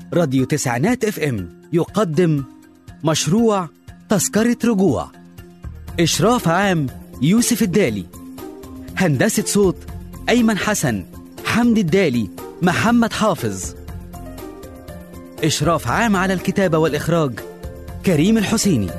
راديو تسعينات اف ام يقدم مشروع تذكرة رجوع إشراف عام يوسف الدالي هندسة صوت أيمن حسن حمدي الدالي محمد حافظ إشراف عام على الكتابة والإخراج كريم الحسيني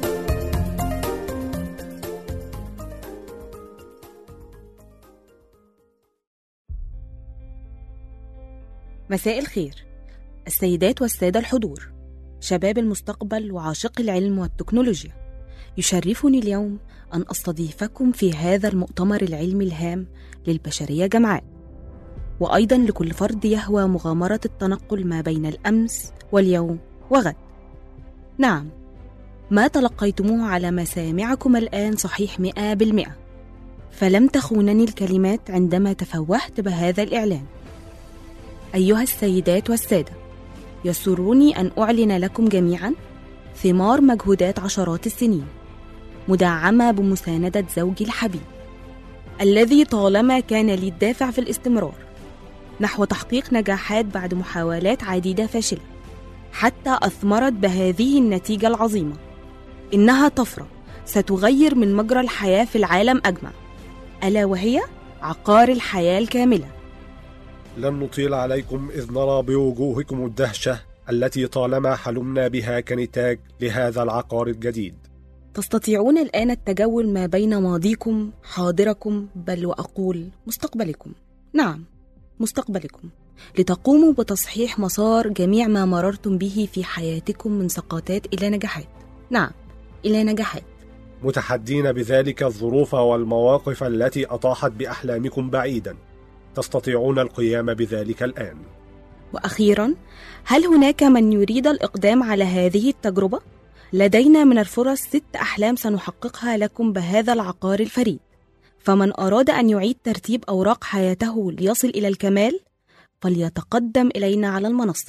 مساء الخير السيدات والسادة الحضور شباب المستقبل وعاشق العلم والتكنولوجيا يشرفني اليوم أن أستضيفكم في هذا المؤتمر العلمي الهام للبشرية جمعاء وأيضا لكل فرد يهوى مغامرة التنقل ما بين الأمس واليوم وغد نعم ما تلقيتموه على مسامعكم الآن صحيح مئة بالمئة فلم تخونني الكلمات عندما تفوهت بهذا الإعلان أيها السيدات والسادة يسرني أن أعلن لكم جميعا ثمار مجهودات عشرات السنين مدعمة بمساندة زوجي الحبيب الذي طالما كان لي الدافع في الاستمرار نحو تحقيق نجاحات بعد محاولات عديدة فاشلة حتى أثمرت بهذه النتيجة العظيمة إنها طفرة ستغير من مجرى الحياة في العالم أجمع ألا وهي عقار الحياة الكاملة لن نطيل عليكم إذ نرى بوجوهكم الدهشة التي طالما حلمنا بها كنتاج لهذا العقار الجديد تستطيعون الآن التجول ما بين ماضيكم حاضركم بل وأقول مستقبلكم نعم مستقبلكم لتقوموا بتصحيح مسار جميع ما مررتم به في حياتكم من سقطات إلى نجاحات نعم إلى نجاحات متحدين بذلك الظروف والمواقف التي أطاحت بأحلامكم بعيدا تستطيعون القيام بذلك الآن وأخيرا هل هناك من يريد الإقدام على هذه التجربة؟ لدينا من الفرص ست أحلام سنحققها لكم بهذا العقار الفريد فمن أراد أن يعيد ترتيب أوراق حياته ليصل إلى الكمال فليتقدم إلينا على المنصة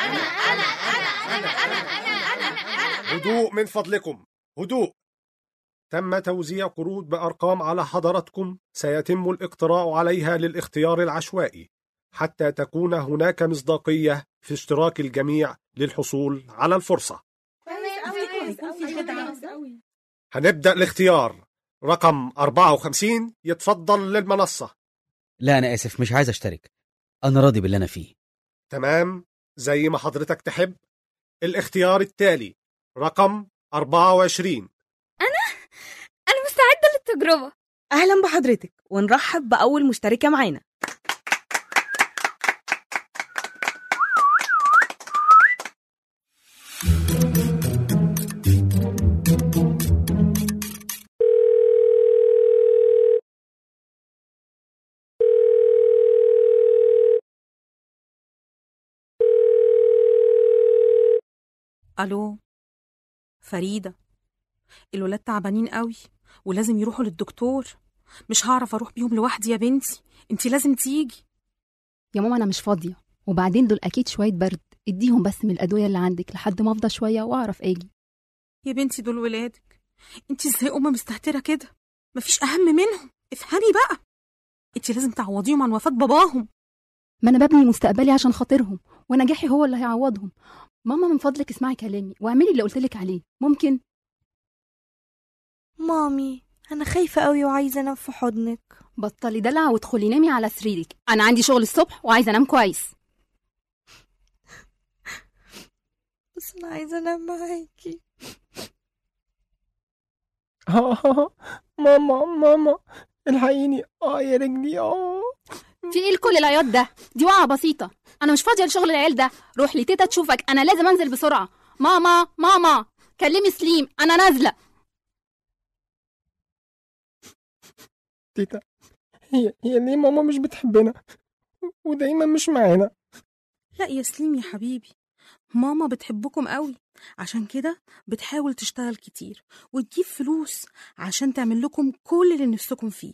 هدوء من فضلكم هدوء تم توزيع قروض بأرقام على حضراتكم سيتم الاقتراع عليها للاختيار العشوائي حتى تكون هناك مصداقية في اشتراك الجميع للحصول على الفرصة هنبدأ الاختيار رقم 54 يتفضل للمنصة لا أنا آسف مش عايز أشترك أنا راضي باللي أنا فيه تمام زي ما حضرتك تحب الاختيار التالي رقم 24 أنا مستعدة للتجربة أهلا بحضرتك ونرحب بأول مشتركة معانا الو فريده الولاد تعبانين قوي ولازم يروحوا للدكتور مش هعرف اروح بيهم لوحدي يا بنتي انت لازم تيجي يا ماما انا مش فاضيه وبعدين دول اكيد شويه برد اديهم بس من الادويه اللي عندك لحد ما افضى شويه واعرف اجي يا بنتي دول ولادك انت ازاي ام مستهتره كده مفيش اهم منهم افهمي بقى انت لازم تعوضيهم عن وفاه باباهم ما انا ببني مستقبلي عشان خاطرهم ونجاحي هو اللي هيعوضهم ماما من فضلك اسمعي كلامي واعملي اللي قلتلك عليه ممكن مامي أنا خايفة أوي وعايزة أنام في حضنك بطلي دلع وادخلي نامي على سريرك انا عندي شغل الصبح وعايزه انام كويس بس أنا عايزة أنام معاكي ماما ماما الحقيني اه يا رجلي اه في ايه كل العياط ده دي وقعه بسيطه انا مش فاضيه لشغل العيال ده روح لتيتا تشوفك انا لازم انزل بسرعه ماما ماما كلمي سليم انا نازله تيتا هي هي ليه ماما مش بتحبنا ودايما مش معانا لا يا سليم يا حبيبي ماما بتحبكم قوي عشان كده بتحاول تشتغل كتير وتجيب فلوس عشان تعمل لكم كل اللي نفسكم فيه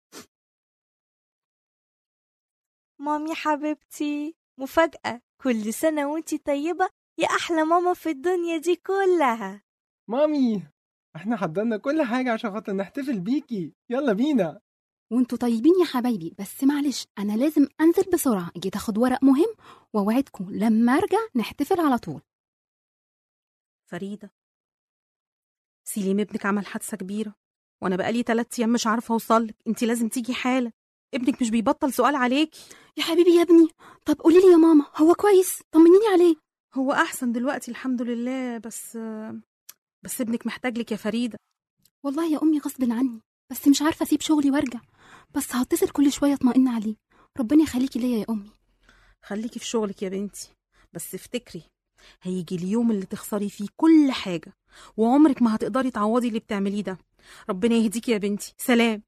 مامي حبيبتي مفاجأة كل سنة وانتي طيبة يا أحلى ماما في الدنيا دي كلها مامي احنا حضرنا كل حاجة عشان خاطر نحتفل بيكي يلا بينا وانتوا طيبين يا حبايبي بس معلش انا لازم انزل بسرعه جيت اخد ورق مهم واوعدكم لما ارجع نحتفل على طول فريدة سليم ابنك عمل حادثة كبيرة وأنا بقالي تلات أيام مش عارفة أوصلك أنت لازم تيجي حالا ابنك مش بيبطل سؤال عليكي يا حبيبي يا ابني طب قولي لي يا ماما هو كويس طمنيني عليه هو أحسن دلوقتي الحمد لله بس بس ابنك محتاج لك يا فريدة والله يا امي غصب عني بس مش عارفه اسيب شغلي وارجع بس هتصل كل شويه اطمئن عليه ربنا يخليكي ليا يا امي خليكي في شغلك يا بنتي بس افتكري هيجي اليوم اللي تخسري فيه كل حاجة وعمرك ما هتقدري تعوضي اللي بتعمليه ده ربنا يهديكي يا بنتي سلام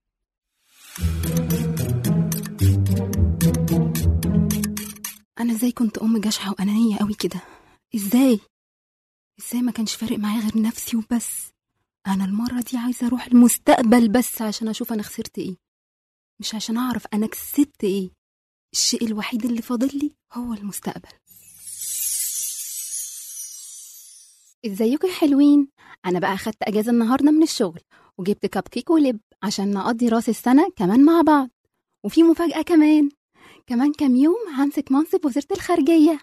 انا ازاي كنت ام جشعه وانانيه قوي كده ازاي ازاي ما كانش فارق معايا غير نفسي وبس انا المره دي عايزه اروح المستقبل بس عشان اشوف انا خسرت ايه مش عشان اعرف انا كسبت ايه الشيء الوحيد اللي فاضل لي هو المستقبل ازيكم يا حلوين انا بقى اخدت اجازه النهارده من الشغل وجبت كب كيك ولب عشان نقضي راس السنه كمان مع بعض وفي مفاجاه كمان كمان كام يوم همسك منصب وزيره الخارجيه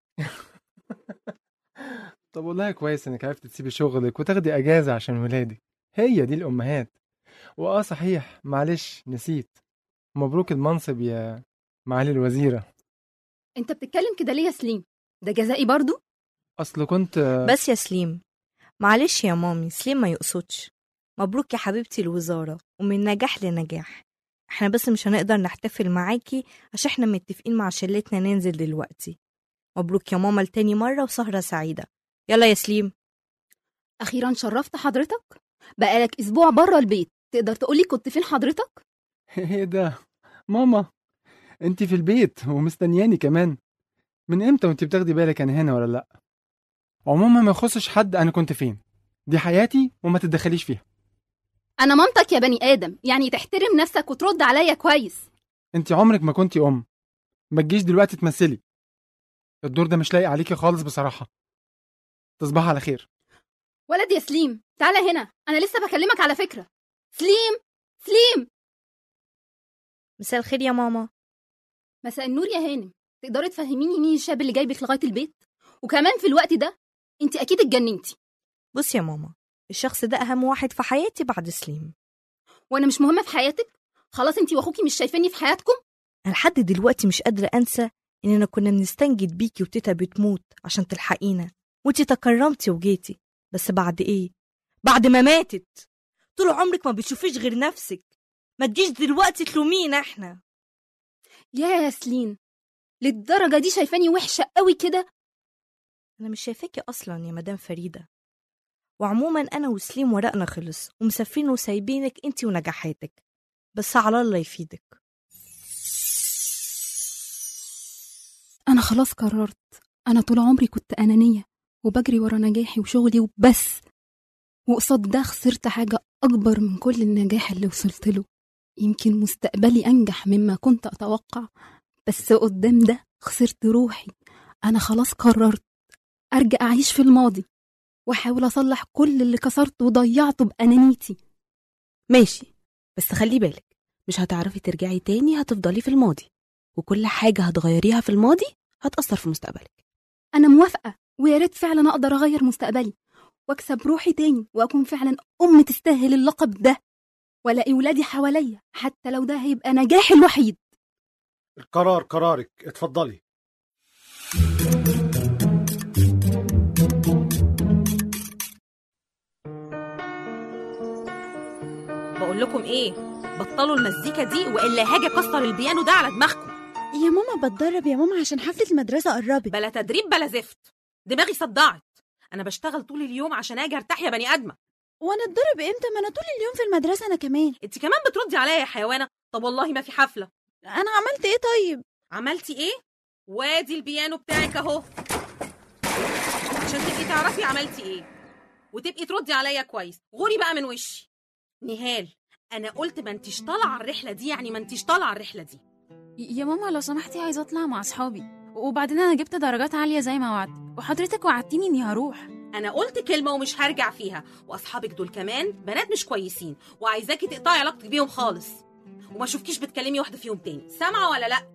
طب والله كويس انك عرفت تسيبي شغلك وتاخدي اجازه عشان ولادك هي دي الامهات واه صحيح معلش نسيت مبروك المنصب يا معالي الوزيره انت بتتكلم كده ليه يا سليم ده جزائي برضو اصل كنت بس يا سليم معلش يا مامي سليم ما يقصدش مبروك يا حبيبتي الوزارة ومن نجاح لنجاح احنا بس مش هنقدر نحتفل معاكي عشان احنا متفقين مع شلتنا ننزل دلوقتي مبروك يا ماما لتاني مرة وسهرة سعيدة يلا يا سليم اخيرا شرفت حضرتك بقالك اسبوع بره البيت تقدر تقولي كنت فين حضرتك ايه ده ماما انت في البيت ومستنياني كمان من امتى وانت بتاخدي بالك انا هنا ولا لا عموما ما يخصش حد انا كنت فين دي حياتي وما تتدخليش فيها انا مامتك يا بني ادم يعني تحترم نفسك وترد عليا كويس انت عمرك ما كنتي ام ما تجيش دلوقتي تمثلي الدور ده مش لايق عليكي خالص بصراحه تصبح على خير ولد يا سليم تعالى هنا انا لسه بكلمك على فكره سليم سليم مساء الخير يا ماما مساء النور يا هانم تقدري تفهميني مين الشاب اللي جايبك لغايه البيت وكمان في الوقت ده انت اكيد اتجننتي بص يا ماما الشخص ده أهم واحد في حياتي بعد سليم وانا مش مهمه في حياتك خلاص انت واخوكي مش شايفيني في حياتكم أنا لحد دلوقتي مش قادرة أنسى إننا كنا بنستنجد بيكي وتيتا بتموت عشان تلحقينا وانتي تكرمتي وجيتي بس بعد إيه؟ بعد ما ماتت طول عمرك ما بتشوفيش غير نفسك ما تجيش دلوقتي تلومينا احنا يا ياسلين للدرجه دي شايفاني وحشه قوي كده أنا مش شايفاكي أصلا يا مدام فريدة وعموما أنا وسليم ورقنا خلص ومسافرين وسايبينك انتي ونجاحاتك بس على الله يفيدك انا خلاص قررت انا طول عمري كنت انانيه وبجري ورا نجاحي وشغلي وبس وقصاد ده خسرت حاجه اكبر من كل النجاح اللي وصلت له يمكن مستقبلي انجح مما كنت اتوقع بس قدام ده خسرت روحي انا خلاص قررت ارجع اعيش في الماضي واحاول اصلح كل اللي كسرته وضيعته بانانيتي ماشي بس خلي بالك مش هتعرفي ترجعي تاني هتفضلي في الماضي وكل حاجة هتغيريها في الماضي هتأثر في مستقبلك انا موافقه ويا ريت فعلا اقدر اغير مستقبلي واكسب روحي تاني واكون فعلا ام تستاهل اللقب ده والاقي ولادي حواليا حتى لو ده هيبقى نجاحي الوحيد القرار قرارك اتفضلي بقول لكم ايه بطلوا المزيكا دي والا هاجي اكسر البيانو ده على دماغكم يا ماما بتدرب يا ماما عشان حفلة المدرسة قربت بلا تدريب بلا زفت دماغي صدعت انا بشتغل طول اليوم عشان اجي ارتاح يا بني ادمه وانا اتدرب امتى ما انا طول اليوم في المدرسة انا كمان انت كمان بتردي عليا يا حيوانه طب والله ما في حفله انا عملت ايه طيب عملتي ايه وادي البيانو بتاعك اهو عشان تبقي تعرفي عملتي ايه وتبقي تردي عليا كويس غوري بقى من وشي نهال انا قلت ما انتيش طالعه الرحله دي يعني ما انتيش طالعه الرحله دي يا ماما لو سمحتي عايزه اطلع مع اصحابي وبعدين انا جبت درجات عاليه زي ما وعدت وحضرتك وعدتيني اني هروح انا قلت كلمه ومش هرجع فيها واصحابك دول كمان بنات مش كويسين وعايزاكي تقطعي علاقتك بيهم خالص وما اشوفكيش بتكلمي واحده فيهم تاني سامعه ولا لا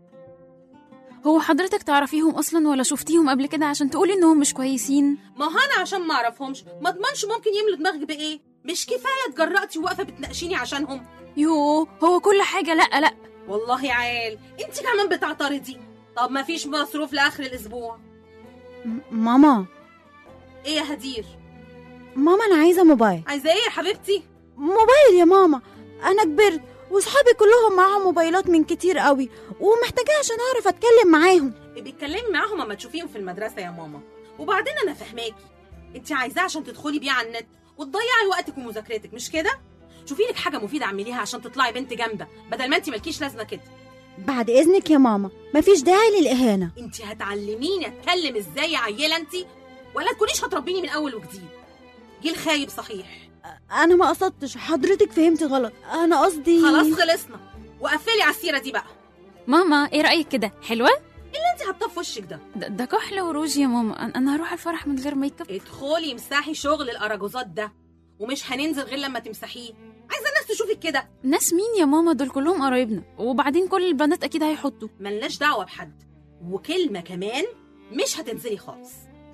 هو حضرتك تعرفيهم اصلا ولا شفتيهم قبل كده عشان تقولي انهم مش كويسين ما هو انا عشان ما اعرفهمش ما اضمنش ممكن يملوا دماغك بايه مش كفايه اتجرأتي وواقفه بتناقشيني عشانهم يو هو كل حاجه لا لا والله عال انت كمان بتعترضي طب ما فيش مصروف لاخر الاسبوع م- ماما ايه يا هدير ماما انا عايزه موبايل عايزه ايه يا حبيبتي موبايل يا ماما انا كبرت وصحابي كلهم معاهم موبايلات من كتير قوي ومحتاجاها عشان اعرف اتكلم معاهم بتكلمي معاهم اما تشوفيهم في المدرسه يا ماما وبعدين انا فهماكي انت عايزاه عشان تدخلي بيه على النت وتضيعي وقتك ومذاكرتك مش كده شوفي لك حاجه مفيده اعمليها عشان تطلعي بنت جامده بدل ما انت مالكيش لازمه كده بعد اذنك يا ماما مفيش داعي للاهانه انت هتعلميني اتكلم ازاي يا عيله انت ولا تكونيش هتربيني من اول وجديد جيل خايب صحيح انا ما قصدتش حضرتك فهمتي غلط انا قصدي خلاص خلصنا وقفلي على السيره دي بقى ماما ايه رايك كده حلوه انت حاطاه في وشك ده ده, ده كحل وروج يا ماما أنا- انا هروح الفرح من غير ميك اب ادخلي امسحي شغل الاراجوزات ده ومش هننزل غير لما تمسحيه عايزه الناس تشوفك كده ناس مين يا ماما دول كلهم قرايبنا وبعدين كل البنات اكيد هيحطوا ملناش دعوه بحد وكلمه كمان مش هتنزلي خالص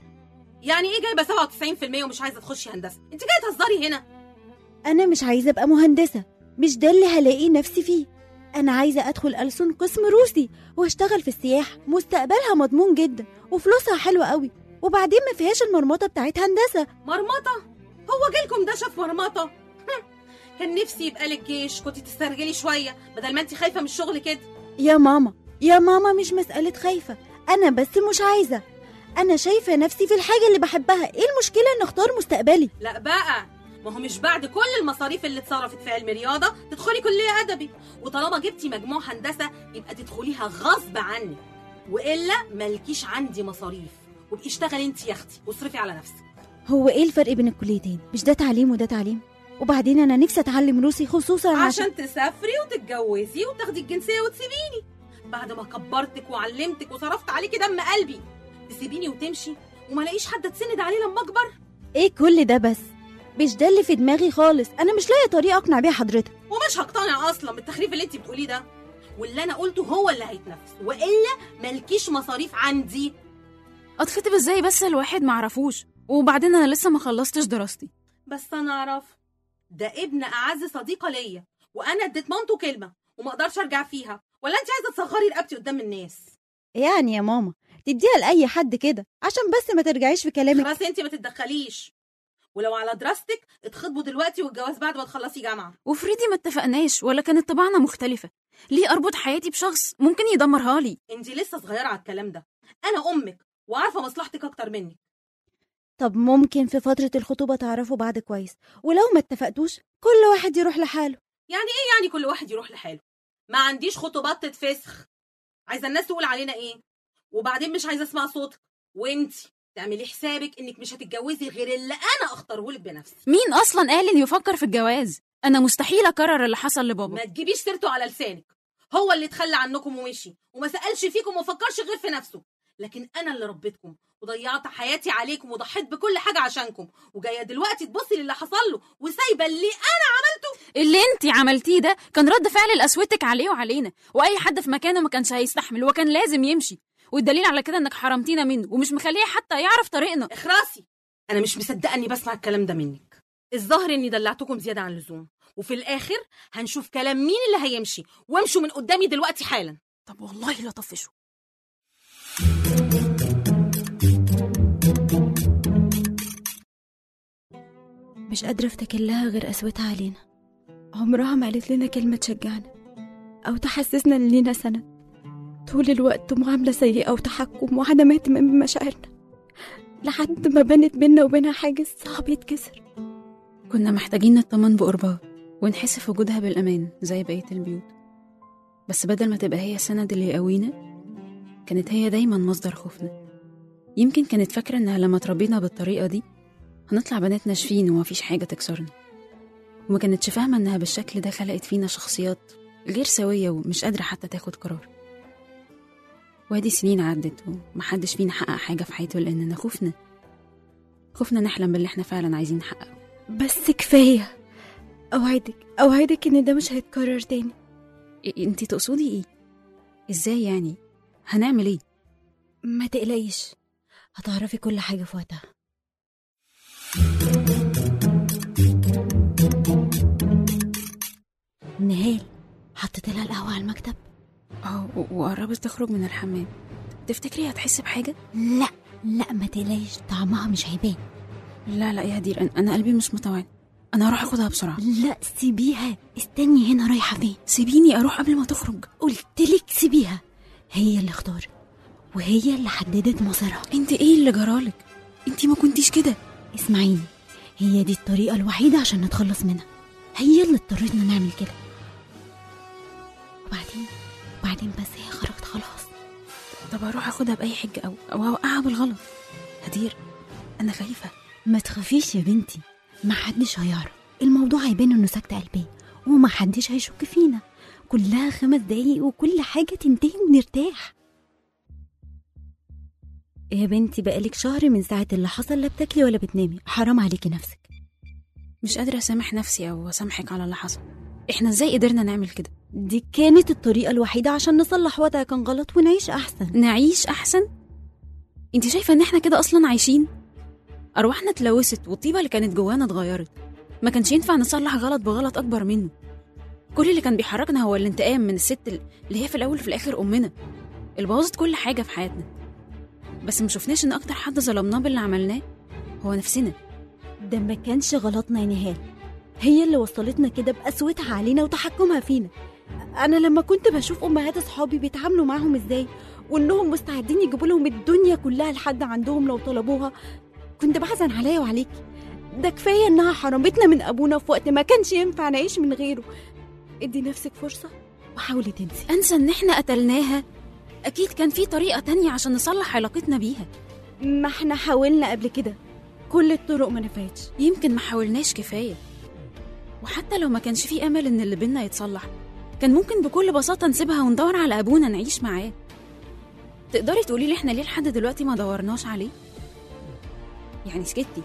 يعني ايه جايبه 97% ومش عايزه تخشي هندسه انت جايه تهزري هنا انا مش عايزه ابقى مهندسه مش ده اللي هلاقي نفسي فيه انا عايزه ادخل ألسن قسم روسي واشتغل في السياحه مستقبلها مضمون جدا وفلوسها حلوه قوي وبعدين ما فيهاش المرمطه بتاعت هندسه مرمطه هو جالكم ده شاف مرمطه هم. كان نفسي يبقى لك جيش كنت تسترجلي شويه بدل ما انت خايفه من الشغل كده يا ماما يا ماما مش مساله خايفه انا بس مش عايزه انا شايفه نفسي في الحاجه اللي بحبها ايه المشكله ان اختار مستقبلي لا بقى ما هو مش بعد كل المصاريف اللي اتصرفت في علم رياضه تدخلي كليه ادبي وطالما جبتي مجموع هندسه يبقى تدخليها غصب عنك والا مالكيش عندي مصاريف وابقي اشتغلي انت يا اختي واصرفي على نفسك هو ايه الفرق بين الكليتين مش ده تعليم وده تعليم وبعدين انا نفسي اتعلم روسي خصوصا عشان عشان تسافري وتتجوزي وتاخدي الجنسيه وتسيبيني بعد ما كبرتك وعلمتك وصرفت عليكي دم قلبي تسيبيني وتمشي وما لاقيش حد تسند عليه لما اكبر ايه كل ده بس مش ده اللي في دماغي خالص انا مش لاقيه طريقه اقنع بيها حضرتك ومش هقتنع اصلا بالتخريف اللي انت بتقوليه ده واللي انا قلته هو اللي هيتنفذ والا مالكيش مصاريف عندي اتخطب ازاي بس الواحد معرفوش وبعدين انا لسه ما خلصتش دراستي بس انا اعرف ده ابن اعز صديقه ليا وانا اديت مامته كلمه وما اقدرش ارجع فيها ولا انت عايزه تصغري رقبتي قدام الناس يعني يا ماما تديها لاي حد كده عشان بس ما ترجعيش في كلامك خلاص انت ما تتدخليش ولو على دراستك اتخطبوا دلوقتي والجواز بعد ما تخلصي جامعه وفريدي ما اتفقناش ولا كانت طباعنا مختلفة ليه اربط حياتي بشخص ممكن يدمرها لي انت لسه صغيره على الكلام ده انا امك وعارفه مصلحتك اكتر منك طب ممكن في فتره الخطوبه تعرفوا بعض كويس ولو ما اتفقتوش كل واحد يروح لحاله يعني ايه يعني كل واحد يروح لحاله ما عنديش خطوبات تتفسخ عايزه الناس تقول علينا ايه وبعدين مش عايزه اسمع صوتك وانتي تعملي حسابك انك مش هتتجوزي غير اللي انا اختارهولك بنفسي مين اصلا قال اني بفكر في الجواز انا مستحيل اكرر اللي حصل لبابا ما تجيبيش سيرته على لسانك هو اللي اتخلى عنكم ومشي وما سالش فيكم وما فكرش غير في نفسه لكن انا اللي ربيتكم وضيعت حياتي عليكم وضحيت بكل حاجه عشانكم وجايه دلوقتي تبصي للي حصل له وسايبه اللي انا عملته اللي انت عملتيه ده كان رد فعل لقسوتك عليه وعلينا واي حد في مكانه ما كانش هيستحمل وكان لازم يمشي والدليل على كده انك حرمتينا منه ومش مخليه حتى يعرف طريقنا اخرسي انا مش مصدقه اني بسمع الكلام ده منك الظاهر اني دلعتكم زياده عن اللزوم وفي الاخر هنشوف كلام مين اللي هيمشي وامشوا من قدامي دلوقتي حالا طب والله لا طفشوا مش قادرة افتكر لها غير قسوتها علينا عمرها ما قالت لنا كلمة تشجعنا أو تحسسنا إن لينا سند طول الوقت معاملة سيئة وتحكم وعدم اهتمام بمشاعرنا لحد ما بنت بينا وبينها حاجز صعب يتكسر كنا محتاجين نطمن بقربها ونحس في وجودها بالأمان زي بقية البيوت بس بدل ما تبقى هي السند اللي يقوينا كانت هي دايما مصدر خوفنا يمكن كانت فاكرة إنها لما تربينا بالطريقة دي هنطلع بنات ناشفين ومفيش حاجة تكسرنا وما كانتش فاهمة إنها بالشكل ده خلقت فينا شخصيات غير سوية ومش قادرة حتى تاخد قرار وادي سنين عدت ومحدش فينا حقق حاجة في حياته لأننا خفنا خفنا نحلم باللي احنا فعلا عايزين نحققه بس كفاية أوعدك أوعدك إن ده مش هيتكرر تاني إيه انت تقصدي ايه ازاي يعني هنعمل ايه ما تقلقيش هتعرفي كل حاجة في وقتها نهال حطيت لها القهوة على المكتب اه و- وقربت تخرج من الحمام تفتكري هتحس بحاجه لا لا ما تقلقيش طعمها مش هيبان لا لا يا هدير أنا- انا قلبي مش مطوعن انا هروح اخدها بسرعه لا سيبيها استني هنا رايحة فين سيبيني اروح قبل ما تخرج قلتلك سيبيها هي اللي اختارت وهي اللي حددت مصيرها انت ايه اللي جرالك انت ما كنتيش كده اسمعيني هي دي الطريقة الوحيدة عشان نتخلص منها هي اللي اضطرتنا نعمل كده وبعدين وبعدين بس هي خرجت خلاص طب اروح اخدها باي حجه او او اوقعها بالغلط هدير انا خايفه ما تخافيش يا بنتي ما حدش هيعرف الموضوع هيبان انه سكتة قلبية وما حدش هيشك فينا كلها خمس دقايق وكل حاجة تنتهي ونرتاح يا بنتي بقالك شهر من ساعة اللي حصل لا بتاكلي ولا بتنامي حرام عليكي نفسك مش قادره اسامح نفسي او اسامحك على اللي حصل احنا ازاي قدرنا نعمل كده دي كانت الطريقة الوحيدة عشان نصلح وضع كان غلط ونعيش أحسن نعيش احسن انت شايفه ان احنا كده اصلا عايشين ارواحنا اتلوثت والطيبه اللي كانت جوانا اتغيرت ما كانش ينفع نصلح غلط بغلط اكبر منه كل اللي كان بيحركنا هو الانتقام من الست اللي هي في الاول وفي الاخر امنا اللي بوظت كل حاجه في حياتنا بس ما شفناش ان اكتر حد ظلمناه باللي عملناه هو نفسنا ده ما كانش غلطنا يا نهال هي اللي وصلتنا كده بقسوتها علينا وتحكمها فينا انا لما كنت بشوف امهات اصحابي بيتعاملوا معاهم ازاي وانهم مستعدين يجيبوا لهم الدنيا كلها لحد عندهم لو طلبوها كنت بحزن عليا وعليكي ده كفايه انها حرمتنا من ابونا في وقت ما كانش ينفع نعيش من غيره ادي نفسك فرصه وحاولي تنسي انسى ان احنا قتلناها اكيد كان في طريقه تانية عشان نصلح علاقتنا بيها ما احنا حاولنا قبل كده كل الطرق ما نفعتش يمكن ما حاولناش كفايه وحتى لو ما كانش في امل ان اللي بينا يتصلح كان ممكن بكل بساطه نسيبها وندور على ابونا نعيش معاه تقدري تقولي لي احنا ليه لحد دلوقتي ما دورناش عليه يعني سكتي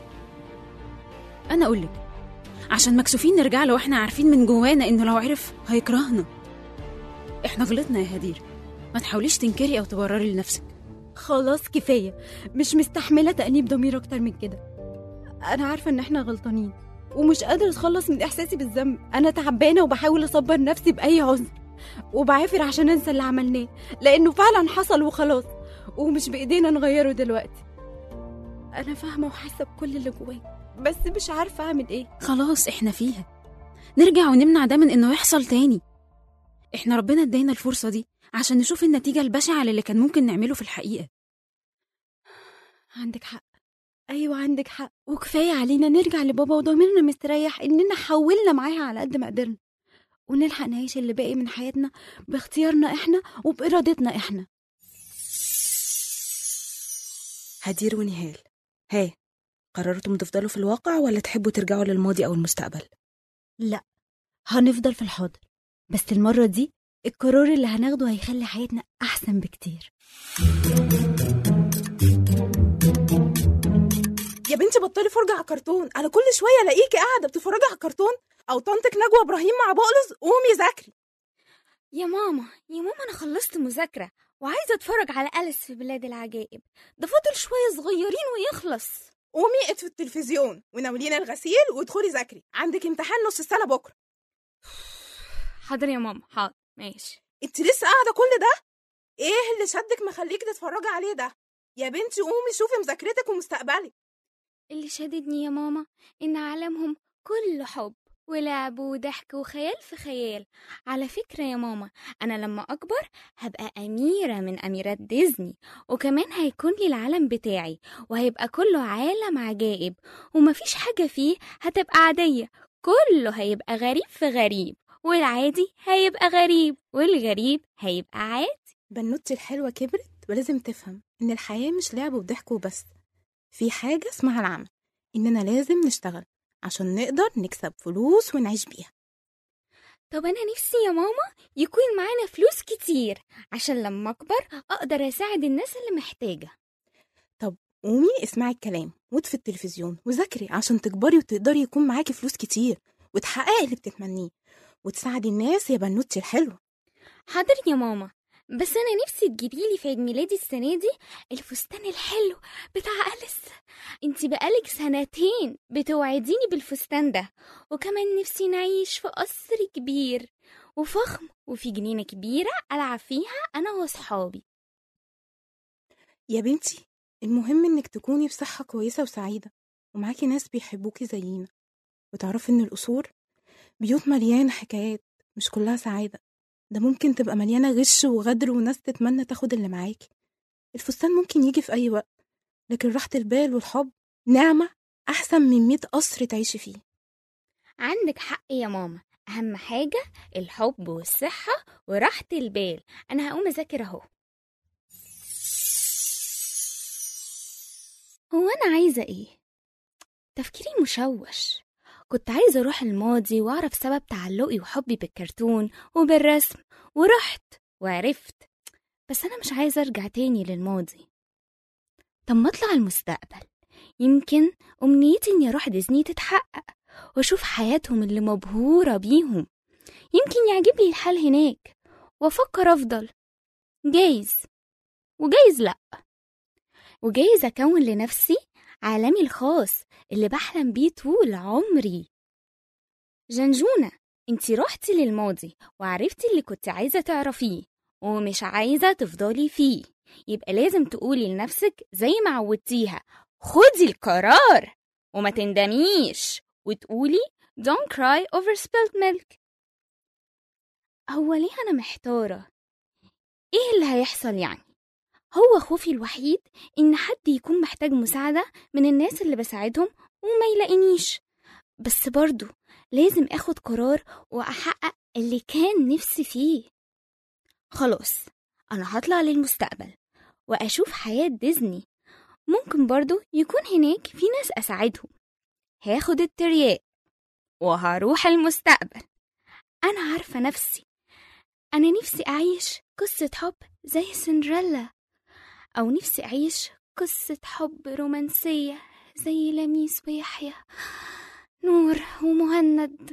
انا اقولك عشان مكسوفين نرجع له واحنا عارفين من جوانا انه لو عرف هيكرهنا احنا غلطنا يا هدير ما تحاوليش تنكري او تبرري لنفسك خلاص كفايه مش مستحمله تانيب ضمير اكتر من كده انا عارفه ان احنا غلطانين ومش قادره اتخلص من احساسي بالذنب انا تعبانه وبحاول اصبر نفسي باي عذر وبعافر عشان انسى اللي عملناه لانه فعلا حصل وخلاص ومش بايدينا نغيره دلوقتي انا فاهمه وحاسه بكل اللي جوايا بس مش عارفه اعمل ايه خلاص احنا فيها نرجع ونمنع ده من انه يحصل تاني احنا ربنا ادانا الفرصة دي عشان نشوف النتيجة البشعة اللي كان ممكن نعمله في الحقيقة عندك حق ايوه عندك حق وكفايه علينا نرجع لبابا وضميرنا مستريح اننا حاولنا معاها على قد ما قدرنا ونلحق نعيش اللي باقي من حياتنا باختيارنا احنا وبارادتنا احنا هدير ونهال ها قررتم تفضلوا في الواقع ولا تحبوا ترجعوا للماضي أو المستقبل؟ لا هنفضل في الحاضر بس المره دي القرار اللي هناخده هيخلي حياتنا احسن بكتير يا بنتي بطلي فرجة على كرتون انا كل شويه الاقيكي قاعده بتتفرجي على كرتون او طنطك نجوى ابراهيم مع بقلص قومي ذاكري يا ماما يا ماما أنا خلصت مذاكرة وعايزة أتفرج على أليس في بلاد العجائب ده فاضل شوية صغيرين ويخلص قومي اطفي التلفزيون وناولينا الغسيل وادخلي ذاكري عندك امتحان نص السنه بكره حاضر يا ماما حاضر ماشي انت لسه قاعده كل ده ايه اللي شدك مخليك تتفرجي عليه ده يا بنتي قومي شوفي مذاكرتك ومستقبلك اللي شددني يا ماما إن عالمهم كله حب ولعب وضحك وخيال في خيال على فكرة يا ماما أنا لما أكبر هبقى أميرة من أميرات ديزني وكمان هيكون لي العالم بتاعي وهيبقى كله عالم عجائب ومفيش حاجة فيه هتبقى عادية كله هيبقى غريب في غريب والعادي هيبقى غريب والغريب هيبقى عادي بنوتي الحلوه كبرت ولازم تفهم ان الحياه مش لعب وضحك وبس في حاجه اسمها العمل اننا لازم نشتغل عشان نقدر نكسب فلوس ونعيش بيها طب أنا نفسي يا ماما يكون معانا فلوس كتير عشان لما أكبر أقدر أساعد الناس اللي محتاجة طب قومي اسمعي الكلام واطفي التلفزيون وذاكري عشان تكبري وتقدري يكون معاكي فلوس كتير وتحققي اللي بتتمنيه وتساعدي الناس يا بنوتي الحلوه حاضر يا ماما بس انا نفسي تجيبيلي في عيد ميلادي السنه دي الفستان الحلو بتاع أليس انتي بقالك سنتين بتوعديني بالفستان ده وكمان نفسي نعيش في قصر كبير وفخم وفي جنينة كبيرة ألعب فيها أنا وصحابي يا بنتي المهم إنك تكوني في صحة كويسة وسعيدة ومعاكي ناس بيحبوكي زينا وتعرفي إن القصور بيوت مليانة حكايات مش كلها سعادة ده ممكن تبقى مليانة غش وغدر وناس تتمنى تاخد اللي معاكي الفستان ممكن يجي في أي وقت لكن راحة البال والحب نعمة أحسن من مية قصر تعيشي فيه عندك حق يا ماما أهم حاجة الحب والصحة وراحة البال أنا هقوم أذاكر أهو هو أنا عايزة إيه؟ تفكيري مشوش كنت عايزة أروح الماضي وأعرف سبب تعلقي وحبي بالكرتون وبالرسم ورحت وعرفت بس أنا مش عايزة أرجع تاني للماضي طب ما أطلع المستقبل يمكن أمنيتي إني أروح ديزني تتحقق وأشوف حياتهم اللي مبهورة بيهم يمكن يعجبني الحال هناك وأفكر أفضل جايز وجايز لأ وجايز أكون لنفسي عالمي الخاص اللي بحلم بيه طول عمري جنجونة انتي روحتي للماضي وعرفتي اللي كنت عايزة تعرفيه ومش عايزة تفضلي فيه يبقى لازم تقولي لنفسك زي ما عودتيها خدي القرار وما تندميش وتقولي don't cry over spilled milk هو ليه أنا محتارة؟ إيه اللي هيحصل يعني؟ هو خوفي الوحيد إن حد يكون محتاج مساعدة من الناس اللي بساعدهم وما يلاقينيش بس برضو لازم أخد قرار وأحقق اللي كان نفسي فيه خلاص أنا هطلع للمستقبل وأشوف حياة ديزني ممكن برضو يكون هناك في ناس أساعدهم هاخد الترياق وهروح المستقبل أنا عارفة نفسي أنا نفسي أعيش قصة حب زي سندريلا أو نفسي أعيش قصة حب رومانسية زي لميس ويحيى نور ومهند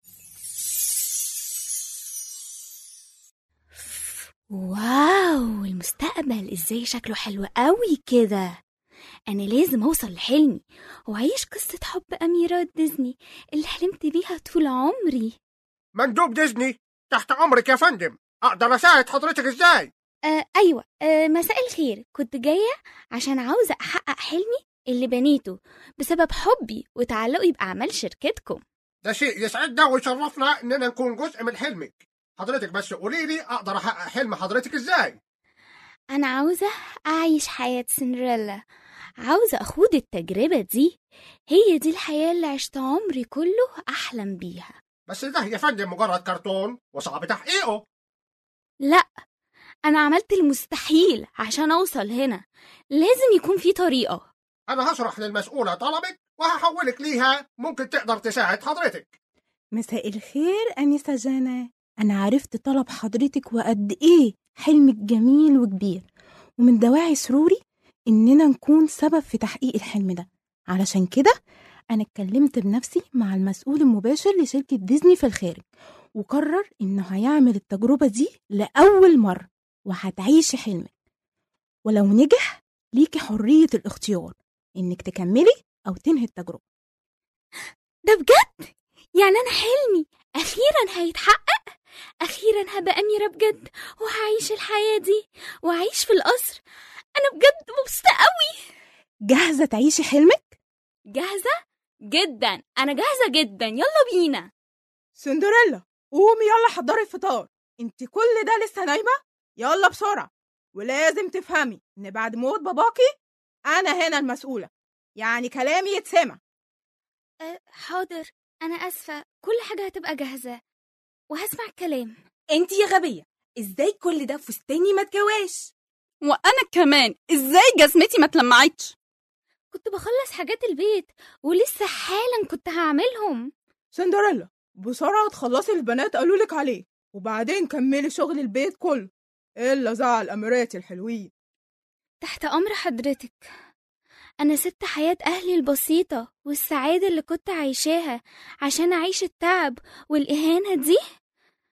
واو المستقبل ازاي شكله حلو قوي كده انا لازم اوصل لحلمي واعيش قصة حب اميرات ديزني اللي حلمت بيها طول عمري مندوب ديزني تحت امرك يا فندم اقدر اساعد حضرتك ازاي آه ايوه آه مساء الخير كنت جايه عشان عاوزه احقق حلمي اللي بنيته بسبب حبي وتعلقي باعمال شركتكم ده شيء يسعدنا ويشرفنا اننا نكون جزء من حلمك حضرتك بس قولي لي اقدر احقق حلم حضرتك ازاي انا عاوزه اعيش حياه سندريلا عاوزه اخوض التجربه دي هي دي الحياه اللي عشت عمري كله احلم بيها بس ده يا فندم مجرد كرتون وصعب تحقيقه لا انا عملت المستحيل عشان اوصل هنا لازم يكون في طريقه انا هشرح للمسؤولة طلبك وهحولك ليها ممكن تقدر تساعد حضرتك مساء الخير أنسة جانا أنا عرفت طلب حضرتك وقد إيه حلمك جميل وكبير ومن دواعي سروري إننا نكون سبب في تحقيق الحلم ده علشان كده أنا اتكلمت بنفسي مع المسؤول المباشر لشركة ديزني في الخارج وقرر إنه هيعمل التجربة دي لأول مرة وهتعيشي حلمك ولو نجح ليكي حرية الاختيار إنك تكملي أو تنهي التجربة ده بجد يعني انا حلمي اخيرا هيتحقق اخيرا هبقى اميره بجد وهعيش الحياه دي واعيش في القصر انا بجد مبسوطه قوي جاهزة تعيشي حلمك؟ جاهزه جدا انا جاهزه جدا يلا بينا سندريلا قومي يلا حضري الفطار انت كل ده لسه نايمة؟ يلا بسرعة ولازم تفهمي ان بعد موت باباكي انا هنا المسؤولة يعني كلامي يتسمع أه حاضر انا اسفه كل حاجه هتبقى جاهزه وهسمع الكلام انتي يا غبية ازاي كل ده فستاني ما اتكواش وانا كمان ازاي جزمتي ما اتلمعتش كنت بخلص حاجات البيت ولسه حالا كنت هعملهم سندريلا بسرعة تخلصي البنات قالولك عليه وبعدين كملي شغل البيت كله إلا زعل أميراتي الحلوين تحت امر حضرتك انا سبت حياه اهلي البسيطه والسعاده اللي كنت عايشاها عشان اعيش التعب والاهانه دي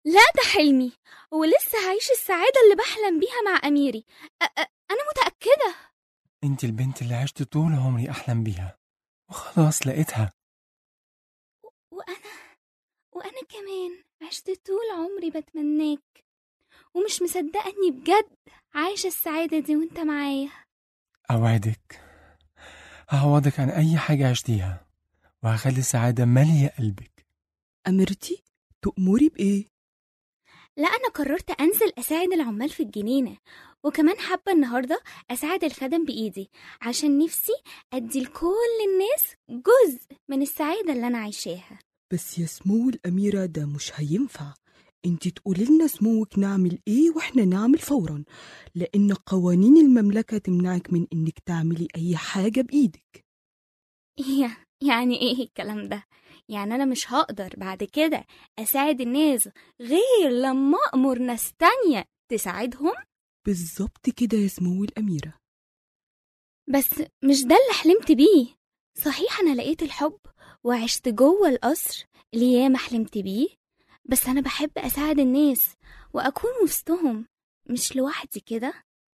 لا ده حلمي ولسه هعيش السعادة اللي بحلم بيها مع أميري أ- أ- أنا متأكدة انت البنت اللي عشت طول عمري احلم بيها وخلاص لقيتها وأنا وأنا كمان عشت طول عمري بتمناك ومش مصدقة إني بجد عايشة السعادة دي وأنت معايا اوعدك هعوضك عن اي حاجة عشتيها وهخلي السعادة مالية قلبك أميرتي تأمري بإيه؟ لا أنا قررت أنزل أساعد العمال في الجنينة وكمان حابة النهاردة أساعد الخدم بإيدي عشان نفسي أدي لكل الناس جزء من السعادة اللي أنا عايشاها بس يا سمو الأميرة ده مش هينفع انت تقولي لنا سموك نعمل ايه واحنا نعمل فورا لان قوانين المملكة تمنعك من انك تعملي اي حاجة بايدك يا يعني إيه الكلام ده؟ يعني أنا مش هقدر بعد كده أساعد الناس غير لما أأمر ناس تانية تساعدهم بالظبط كده يا سمو الأميرة بس مش ده اللي حلمت بيه صحيح أنا لقيت الحب وعشت جوه القصر اللي ياما حلمت بيه بس أنا بحب أساعد الناس وأكون وسطهم مش لوحدي كده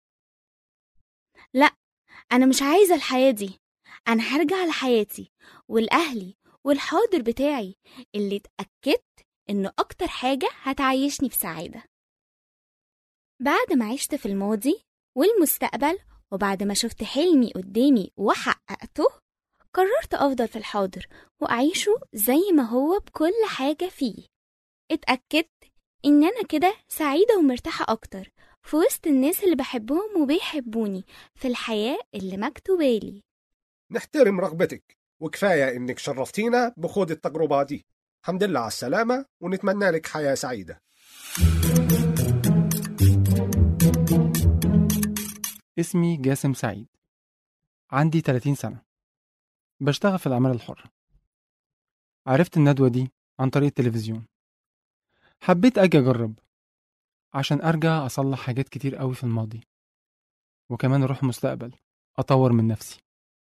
لا أنا مش عايزة الحياة دي أنا هرجع لحياتي ولأهلي والحاضر بتاعي اللي اتأكدت إنه أكتر حاجة هتعيشني في سعادة بعد ما عشت في الماضي والمستقبل وبعد ما شفت حلمي قدامي وحققته قررت أفضل في الحاضر وأعيشه زي ما هو بكل حاجة فيه اتأكدت إن أنا كده سعيدة ومرتاحة أكتر في وسط الناس اللي بحبهم وبيحبوني في الحياة اللي مكتوبالي نحترم رغبتك وكفاية إنك شرفتينا بخوض التجربة دي الحمد لله على السلامة ونتمنى لك حياة سعيدة اسمي جاسم سعيد عندي 30 سنة بشتغل في الأعمال الحرة عرفت الندوة دي عن طريق التلفزيون حبيت أجي أجرب عشان أرجع أصلح حاجات كتير قوي في الماضي وكمان أروح المستقبل أطور من نفسي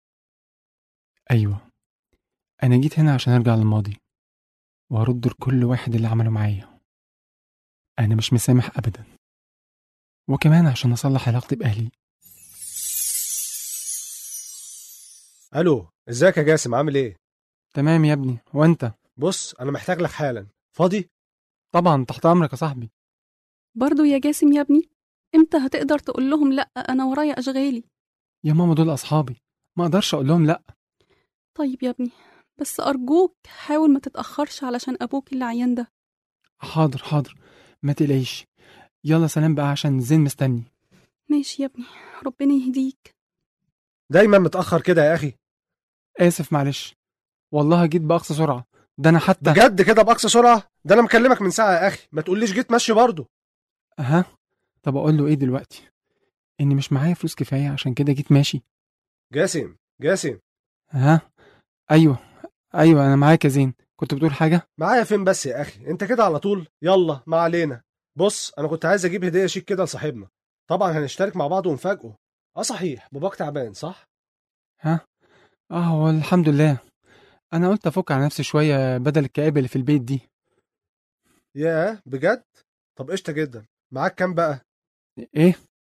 أيوة أنا جيت هنا عشان أرجع للماضي وأرد لكل واحد اللي عمله معايا أنا مش مسامح أبدا وكمان عشان أصلح علاقتي بأهلي ألو ازيك يا جاسم عامل ايه؟ تمام يا ابني وأنت بص أنا محتاج لك حالا فاضي؟ طبعا تحت أمرك يا صاحبي برضو يا جاسم يا ابني امتى هتقدر تقول لهم لا انا ورايا اشغالي يا ماما دول أصحابي ما أقدرش أقول لهم لأ طيب يا ابني بس ارجوك حاول ما تتاخرش علشان ابوك اللي عيان ده حاضر حاضر ما تقلقيش يلا سلام بقى عشان زين مستني ماشي يا ابني ربنا يهديك دايما متأخر كده يا أخي آسف معلش والله جيت بأقصى سرعة ده أنا حتى بجد كده بأقصى سرعة؟ ده أنا مكلمك من ساعة يا أخي ما تقوليش جيت ماشي برضه ها طب أقول له إيه دلوقتي إني مش معايا فلوس كفاية عشان كده جيت ماشي جاسم جاسم ها أيوة أيوة أنا معاك يا زين كنت بتقول حاجة معايا فين بس يا أخي أنت كده على طول يلا ما علينا بص أنا كنت عايز أجيب هدية شيك كده لصاحبنا طبعا هنشترك مع بعض ونفاجئه اه صحيح باباك تعبان صح؟ ها اه هو الحمد لله أنا قلت أفك على نفسي شوية بدل الكآبة اللي في البيت دي ياه بجد؟ طب قشطة جدا معاك كام بقى؟ إيه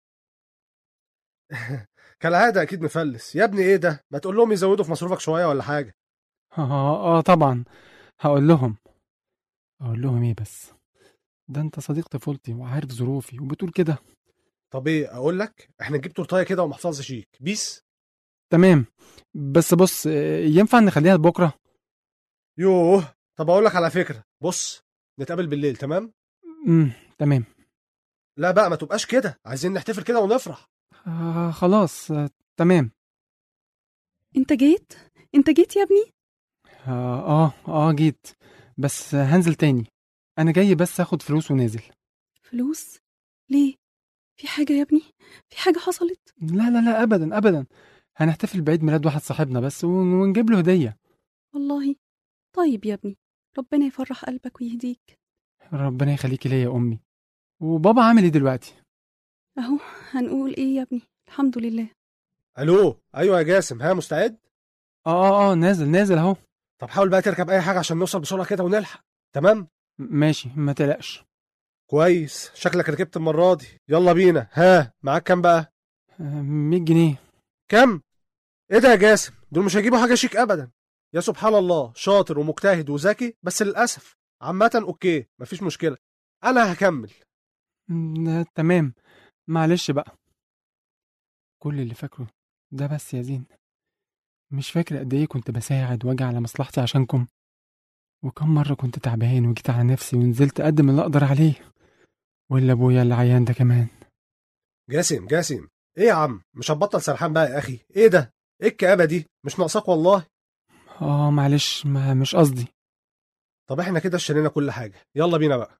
كالعادة أكيد مفلس يا ابني إيه ده؟ ما تقول لهم يزودوا في مصروفك شوية ولا حاجة آه, آه طبعا هقول لهم أقول لهم إيه بس ده أنت صديق طفولتي وعارف ظروفي وبتقول كده طب إيه أقول لك؟ إحنا نجيب تورتاية كده ومحفظة شيك بيس تمام بس بص آه، ينفع نخليها لبكرة يوه طب أقول لك على فكرة بص نتقابل بالليل تمام؟ امم تمام لا بقى ما تبقاش كده عايزين نحتفل كده ونفرح آه خلاص آه تمام انت جيت انت جيت يا ابني آه, اه اه جيت بس آه، هنزل تاني انا جاي بس اخد فلوس ونازل فلوس ليه في حاجه يا ابني في حاجه حصلت لا لا لا ابدا ابدا هنحتفل بعيد ميلاد واحد صاحبنا بس ون- ونجيب له هدية والله طيب يا ابني ربنا يفرح قلبك ويهديك ربنا يخليكي ليا يا امي وبابا عامل ايه دلوقتي اهو هنقول ايه يا ابني الحمد لله ألو أيوة يا جاسم ها مستعد؟ اه اه اه نازل نازل اهو طب حاول بقى تركب أي حاجة عشان نوصل بسرعة كده ونلحق تمام؟ م- ماشي ما تقلقش كويس شكلك ركبت المرة دي يلا بينا ها معاك كام بقى 100 جنيه كام ايه ده يا جاسم دول مش هيجيبوا حاجة شيك ابدا يا سبحان الله شاطر ومجتهد وذكي بس للأسف عامة اوكي مفيش مشكلة انا هكمل م، تمام معلش بقى كل اللي فاكره ده بس يا زين مش فاكر قد ايه كنت بساعد واجي على مصلحتي عشانكم وكم مرة كنت تعبان وجيت على نفسي ونزلت أقدم اللي أقدر عليه ولا أبويا اللي عيان ده كمان جاسم جاسم ايه يا عم مش هتبطل سرحان بقى يا اخي ايه ده ايه الكآبة دي مش ناقصاك والله اه معلش ما مش قصدي طب احنا كده اشترينا كل حاجة يلا بينا بقى